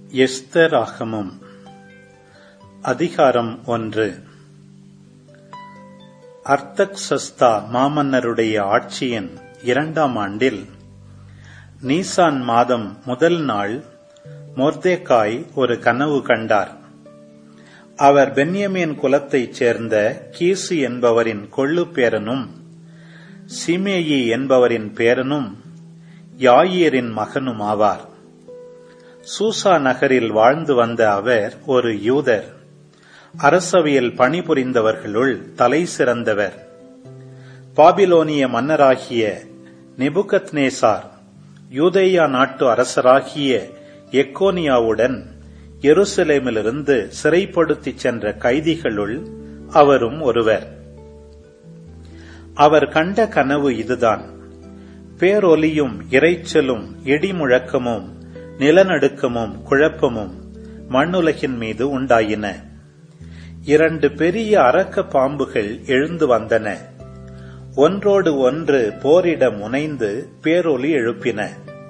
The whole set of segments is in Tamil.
எஸ்தராகமம் அதிகாரம் ஒன்று அர்த்தக்சஸ்தா மாமன்னருடைய ஆட்சியின் இரண்டாம் ஆண்டில் நீசான் மாதம் முதல் நாள் மொர்தேக்காய் ஒரு கனவு கண்டார் அவர் பென்யமீன் குலத்தைச் சேர்ந்த கீசு என்பவரின் கொள்ளு பேரனும் சிமேயி என்பவரின் பேரனும் யாயீரின் மகனும் ஆவார் சூசா நகரில் வாழ்ந்து வந்த அவர் ஒரு யூதர் அரசவையில் பணிபுரிந்தவர்களுள் தலை சிறந்தவர் பாபிலோனிய மன்னராகிய நெபுகத் நேசார் யூதேயா நாட்டு அரசராகிய எக்கோனியாவுடன் எருசலேமிலிருந்து சிறைப்படுத்திச் சென்ற கைதிகளுள் அவரும் ஒருவர் அவர் கண்ட கனவு இதுதான் பேரொலியும் இரைச்சலும் இடிமுழக்கமும் நிலநடுக்கமும் குழப்பமும் மண்ணுலகின் மீது உண்டாயின இரண்டு பெரிய அரக்க பாம்புகள் எழுந்து வந்தன ஒன்றோடு ஒன்று போரிட முனைந்து பேரொலி எழுப்பின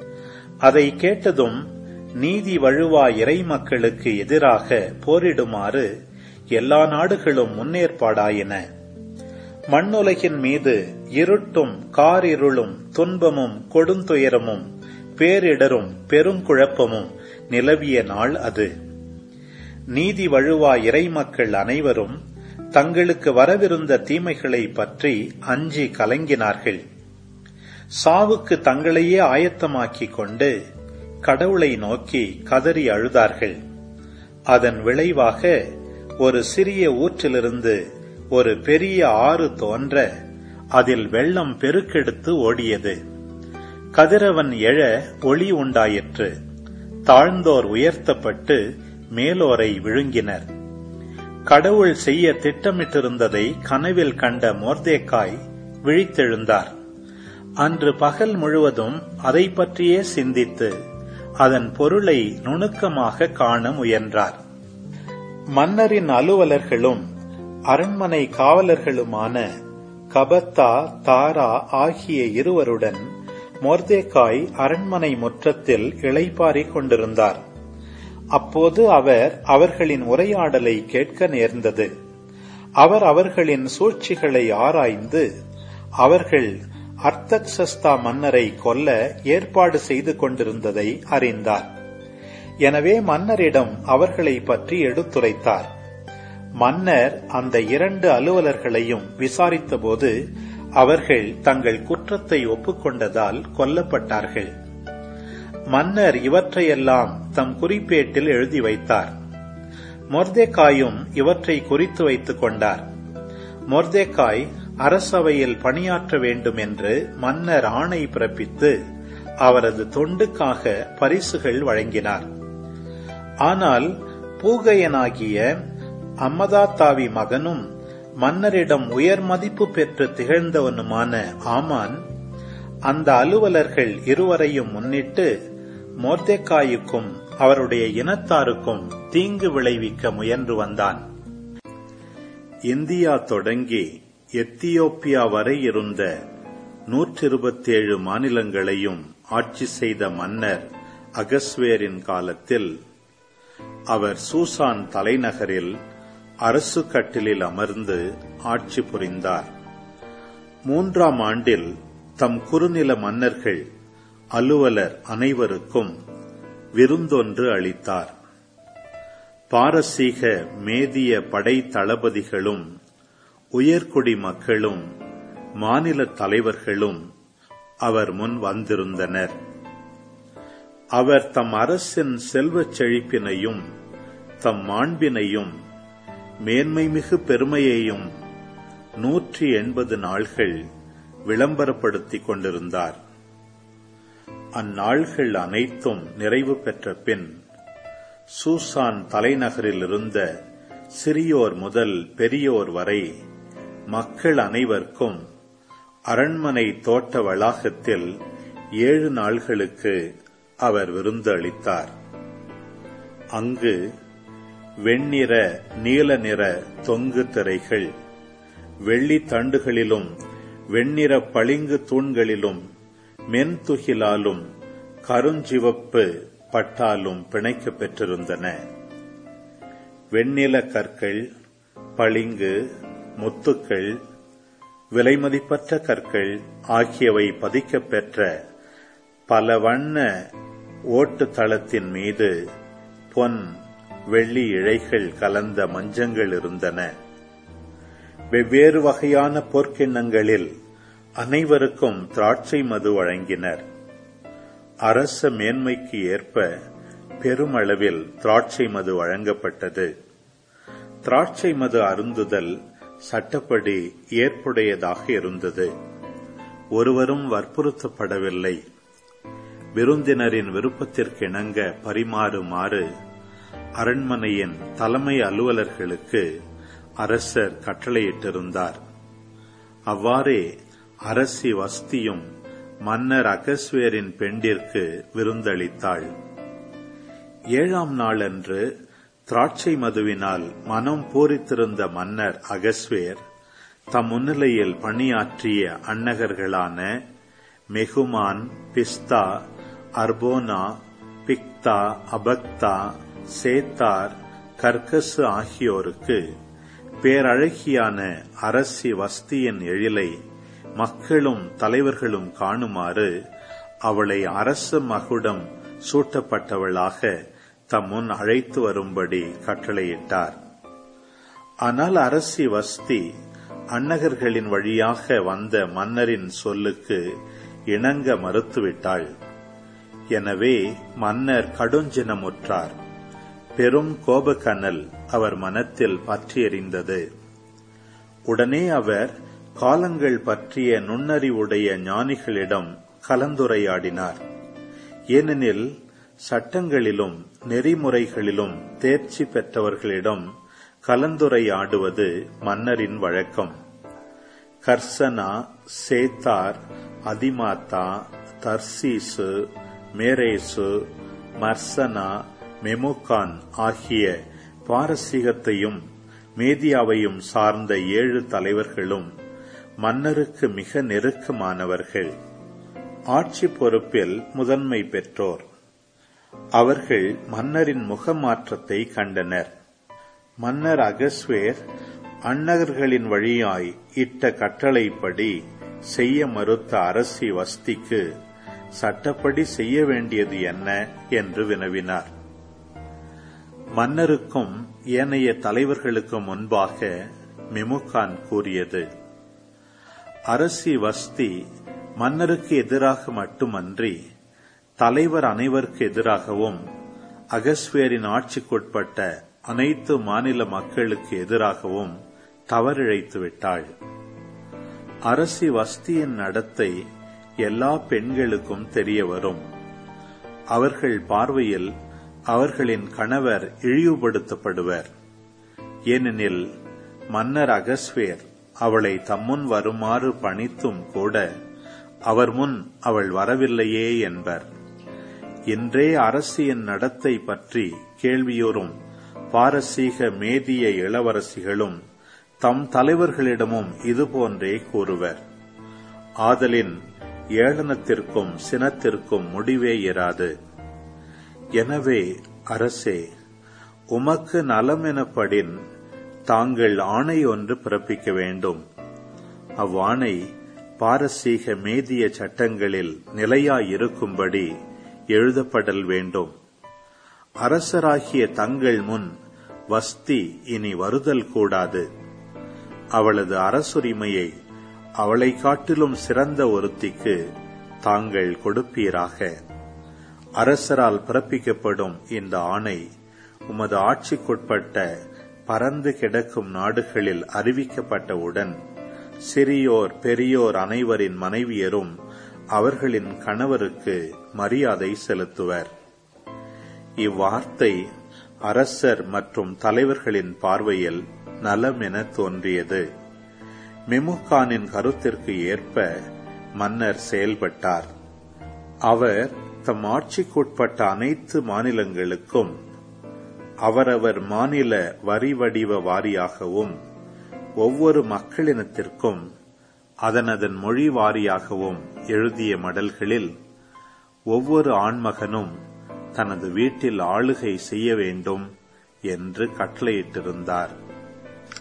அதை கேட்டதும் நீதி வழுவா இறை மக்களுக்கு எதிராக போரிடுமாறு எல்லா நாடுகளும் முன்னேற்பாடாயின மண்ணுலகின் மீது இருட்டும் காரிருளும் துன்பமும் கொடுந்துயரமும் பேரிடரும் பெருங்குழப்பமும் நிலவிய நாள் அது நீதி வழுவா இறைமக்கள் அனைவரும் தங்களுக்கு வரவிருந்த தீமைகளை பற்றி அஞ்சி கலங்கினார்கள் சாவுக்கு தங்களையே ஆயத்தமாக்கிக் கொண்டு கடவுளை நோக்கி கதறி அழுதார்கள் அதன் விளைவாக ஒரு சிறிய ஊற்றிலிருந்து ஒரு பெரிய ஆறு தோன்ற அதில் வெள்ளம் பெருக்கெடுத்து ஓடியது கதிரவன் எழ ஒளி உண்டாயிற்று தாழ்ந்தோர் உயர்த்தப்பட்டு மேலோரை விழுங்கினர் கடவுள் செய்ய திட்டமிட்டிருந்ததை கனவில் கண்ட மோர்தேக்காய் விழித்தெழுந்தார் அன்று பகல் முழுவதும் அதை பற்றியே சிந்தித்து அதன் பொருளை நுணுக்கமாக காண முயன்றார் மன்னரின் அலுவலர்களும் அரண்மனை காவலர்களுமான கபத்தா தாரா ஆகிய இருவருடன் மொர்தேக்காய் அரண்மனை முற்றத்தில் இளைப்பாறிக் கொண்டிருந்தார் அப்போது அவர் அவர்களின் உரையாடலை கேட்க நேர்ந்தது அவர் அவர்களின் சூழ்ச்சிகளை ஆராய்ந்து அவர்கள் அர்த்தக்சஸ்தா மன்னரை கொல்ல ஏற்பாடு செய்து கொண்டிருந்ததை அறிந்தார் எனவே மன்னரிடம் அவர்களை பற்றி எடுத்துரைத்தார் மன்னர் அந்த இரண்டு அலுவலர்களையும் விசாரித்தபோது அவர்கள் தங்கள் குற்றத்தை ஒப்புக்கொண்டதால் கொல்லப்பட்டார்கள் மன்னர் இவற்றையெல்லாம் தம் குறிப்பேட்டில் எழுதி வைத்தார் மொர்தேக்காயும் இவற்றை குறித்து வைத்துக் கொண்டார் மொர்தேக்காய் அரசவையில் பணியாற்ற வேண்டும் என்று மன்னர் ஆணை பிறப்பித்து அவரது தொண்டுக்காக பரிசுகள் வழங்கினார் ஆனால் பூகையனாகிய அம்மதாத்தாவி மகனும் மன்னரிடம் உயர் மதிப்பு பெற்று திகழ்ந்தவனுமான ஆமான் அந்த அலுவலர்கள் இருவரையும் முன்னிட்டு மோர்தேக்காயுக்கும் அவருடைய இனத்தாருக்கும் தீங்கு விளைவிக்க முயன்று வந்தான் இந்தியா தொடங்கி எத்தியோப்பியா வரை இருந்த நூற்றி இருபத்தேழு மாநிலங்களையும் ஆட்சி செய்த மன்னர் அகஸ்வேரின் காலத்தில் அவர் சூசான் தலைநகரில் அரசு கட்டிலில் அமர்ந்து ஆட்சி புரிந்தார் மூன்றாம் ஆண்டில் தம் குறுநில மன்னர்கள் அலுவலர் அனைவருக்கும் விருந்தொன்று அளித்தார் பாரசீக மேதிய படை தளபதிகளும் உயர்குடி மக்களும் மாநில தலைவர்களும் அவர் முன் வந்திருந்தனர் அவர் தம் அரசின் செல்வச் செழிப்பினையும் தம் மாண்பினையும் மேன்மைமிகு பெருமையையும் நூற்றி எண்பது நாள்கள் விளம்பரப்படுத்திக் கொண்டிருந்தார் அந்நாள்கள் அனைத்தும் நிறைவு பெற்ற பின் சூசான் தலைநகரில் இருந்த சிறியோர் முதல் பெரியோர் வரை மக்கள் அனைவருக்கும் அரண்மனை தோட்ட வளாகத்தில் ஏழு நாள்களுக்கு அவர் விருந்து அளித்தார் அங்கு வெண்ணிற நீல நிற தொங்கு திரைகள் வெள்ளி தண்டுகளிலும் வெண்ணிற பளிங்கு தூண்களிலும் மென்துகிலாலும் கருஞ்சிவப்பு பட்டாலும் பிணைக்கப் பெற்றிருந்தன வெண்ணில கற்கள் பளிங்கு முத்துக்கள் விலைமதிப்பற்ற கற்கள் ஆகியவை பதிக்கப் பெற்ற பல வண்ண ஓட்டு தளத்தின் மீது பொன் வெள்ளி இழைகள் கலந்த மஞ்சங்கள் இருந்தன வெவ்வேறு வகையான பொற்கிண்ணங்களில் அனைவருக்கும் திராட்சை மது வழங்கினர் அரச மேன்மைக்கு ஏற்ப பெருமளவில் திராட்சை மது வழங்கப்பட்டது திராட்சை மது அருந்துதல் சட்டப்படி ஏற்புடையதாக இருந்தது ஒருவரும் வற்புறுத்தப்படவில்லை விருந்தினரின் விருப்பத்திற்கிணங்க பரிமாறுமாறு அரண்மனையின் தலைமை அலுவலர்களுக்கு அரசர் கட்டளையிட்டிருந்தார் அவ்வாறே அரசி வஸ்தியும் மன்னர் அகஸ்வேரின் பெண்டிற்கு விருந்தளித்தாள் ஏழாம் நாளன்று திராட்சை மதுவினால் மனம் பூரித்திருந்த மன்னர் அகஸ்வேர் தம் முன்னிலையில் பணியாற்றிய அன்னகர்களான மெகுமான் பிஸ்தா அர்போனா பிக்தா அபக்தா சேத்தார் கர்கசு ஆகியோருக்கு பேரழகியான அரசி வஸ்தியின் எழிலை மக்களும் தலைவர்களும் காணுமாறு அவளை அரச மகுடம் சூட்டப்பட்டவளாக தம் முன் அழைத்து வரும்படி கட்டளையிட்டார் ஆனால் அரசி வஸ்தி அன்னகர்களின் வழியாக வந்த மன்னரின் சொல்லுக்கு இணங்க மறுத்துவிட்டாள் எனவே மன்னர் கடுஞ்சினமுற்றார் பெரும் கோபக்கனல் அவர் மனத்தில் பற்றி எறிந்தது உடனே அவர் காலங்கள் பற்றிய நுண்ணறிவுடைய ஞானிகளிடம் கலந்துரையாடினார் ஏனெனில் சட்டங்களிலும் நெறிமுறைகளிலும் தேர்ச்சி பெற்றவர்களிடம் கலந்துரையாடுவது மன்னரின் வழக்கம் கர்சனா சேத்தார் அதிமாத்தா தர்சீசு மேரேசு மர்சனா மெமுகான் ஆகிய பாரசீகத்தையும் மேதியாவையும் சார்ந்த ஏழு தலைவர்களும் மன்னருக்கு மிக நெருக்கமானவர்கள் ஆட்சி பொறுப்பில் முதன்மை பெற்றோர் அவர்கள் மன்னரின் முகமாற்றத்தை கண்டனர் மன்னர் அகஸ்வேர் அன்னகர்களின் வழியாய் இட்ட கட்டளைப்படி செய்ய மறுத்த அரசி வஸ்திக்கு சட்டப்படி செய்ய வேண்டியது என்ன என்று வினவினார் மன்னருக்கும் ஏனைய தலைவர்களுக்கும் முன்பாக மெமுகான் கூறியது அரசி வஸ்தி மன்னருக்கு எதிராக மட்டுமன்றி தலைவர் அனைவருக்கு எதிராகவும் அகஸ்வேரின் ஆட்சிக்குட்பட்ட அனைத்து மாநில மக்களுக்கு எதிராகவும் தவறிழைத்து விட்டாள் அரசி வஸ்தியின் நடத்தை எல்லா பெண்களுக்கும் தெரிய வரும் அவர்கள் பார்வையில் அவர்களின் கணவர் இழிவுபடுத்தப்படுவர் ஏனெனில் மன்னர் அகஸ்வேர் அவளை தம்முன் வருமாறு பணித்தும் கூட அவர் முன் அவள் வரவில்லையே என்பர் இன்றே அரசியின் நடத்தை பற்றி கேள்வியோரும் பாரசீக மேதிய இளவரசிகளும் தம் தலைவர்களிடமும் இதுபோன்றே கூறுவர் ஆதலின் ஏளனத்திற்கும் சினத்திற்கும் முடிவே இராது எனவே அரசே உமக்கு நலம் எனப்படின் தாங்கள் ஆணை ஒன்று பிறப்பிக்க வேண்டும் அவ்வாணை பாரசீக மேதிய சட்டங்களில் நிலையாயிருக்கும்படி எழுதப்படல் வேண்டும் அரசராகிய தங்கள் முன் வஸ்தி இனி வருதல் கூடாது அவளது அரசுரிமையை அவளை காட்டிலும் சிறந்த ஒருத்திக்கு தாங்கள் கொடுப்பீராக அரசரால் பிறப்பிக்கப்படும் இந்த ஆணை உமது ஆட்சிக்குட்பட்ட பறந்து கிடக்கும் நாடுகளில் அறிவிக்கப்பட்டவுடன் சிறியோர் பெரியோர் அனைவரின் மனைவியரும் அவர்களின் கணவருக்கு மரியாதை செலுத்துவர் இவ்வார்த்தை அரசர் மற்றும் தலைவர்களின் பார்வையில் நலம் என தோன்றியது மெமுகானின் கருத்திற்கு ஏற்ப மன்னர் செயல்பட்டார் அவர் தம் ஆட்சிக்குட்பட்ட அனைத்து மாநிலங்களுக்கும் அவரவர் மாநில வரி வடிவ வாரியாகவும் ஒவ்வொரு மக்களினத்திற்கும் அதனதன் மொழி வாரியாகவும் எழுதிய மடல்களில் ஒவ்வொரு ஆண்மகனும் தனது வீட்டில் ஆளுகை செய்ய வேண்டும் என்று கட்டளையிட்டிருந்தார்